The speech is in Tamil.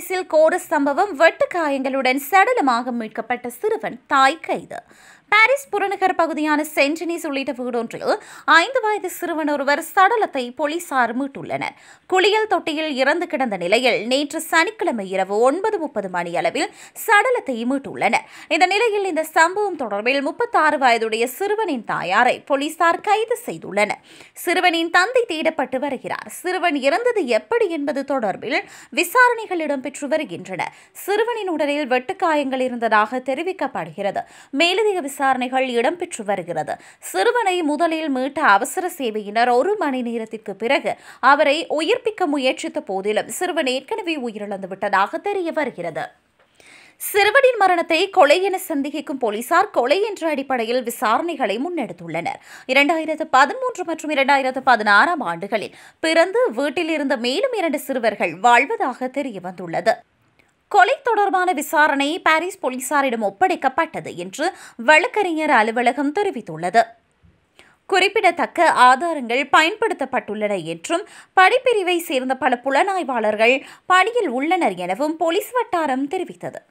பாரிஸில் கோர சம்பவம் வெட்டு காயங்களுடன் சடலமாக மீட்கப்பட்ட சிறுவன் தாய் கைது பாரிஸ் புறநகர் பகுதியான சென்டினிஸ் உள்ளிட்ட வீடொன்றில் ஐந்து வயது சிறுவன் ஒருவர் சடலத்தை போலீசார் மீட்டுள்ளனர் குளியல் தொட்டியில் இறந்து கிடந்த நிலையில் நேற்று சனிக்கிழமை இரவு ஒன்பது முப்பது மணி அளவில் சடலத்தை மீட்டுள்ளனர் இந்த நிலையில் இந்த சம்பவம் தொடர்பில் முப்பத்தாறு வயதுடைய சிறுவனின் தாயாரை போலீசார் கைது செய்துள்ளனர் சிறுவனின் தந்தை தேடப்பட்டு வருகிறார் சிறுவன் இறந்தது எப்படி என்பது தொடர்பில் விசாரணைகள் இடம்பெற்று வருகின்றன சிறுவனின் உடலில் வெட்டுக்காயங்கள் இருந்ததாக தெரிவிக்கப்படுகிறது மேலதிக விசாரணைகள் இடம்பெற்று வருகிறது சிறுவனை முதலில் மீட்ட அவசர சேவையினர் ஒரு மணி நேரத்திற்கு பிறகு அவரை உயிர்ப்பிக்க முயற்சித்த போதிலும் சிறுவன் ஏற்கனவே உயிரிழந்து விட்டதாக தெரிய வருகிறது சிறுவனின் மரணத்தை கொலை என சந்தேகிக்கும் போலீசார் கொலை என்ற அடிப்படையில் விசாரணைகளை முன்னெடுத்துள்ளனர் இரண்டாயிரத்து பதிமூன்று மற்றும் இரண்டாயிரத்து பதினாறாம் ஆண்டுகளில் பிறந்து வீட்டில் இருந்த மேலும் இரண்டு சிறுவர்கள் வாழ்வதாக தெரிய வந்துள்ளது கொலை தொடர்பான விசாரணை பாரிஸ் போலீசாரிடம் ஒப்படைக்கப்பட்டது என்று வழக்கறிஞர் அலுவலகம் தெரிவித்துள்ளது குறிப்பிடத்தக்க ஆதாரங்கள் பயன்படுத்தப்பட்டுள்ளன என்றும் படைப்பிரிவை சேர்ந்த பல புலனாய்வாளர்கள் பணியில் உள்ளனர் எனவும் போலீஸ் வட்டாரம் தெரிவித்தது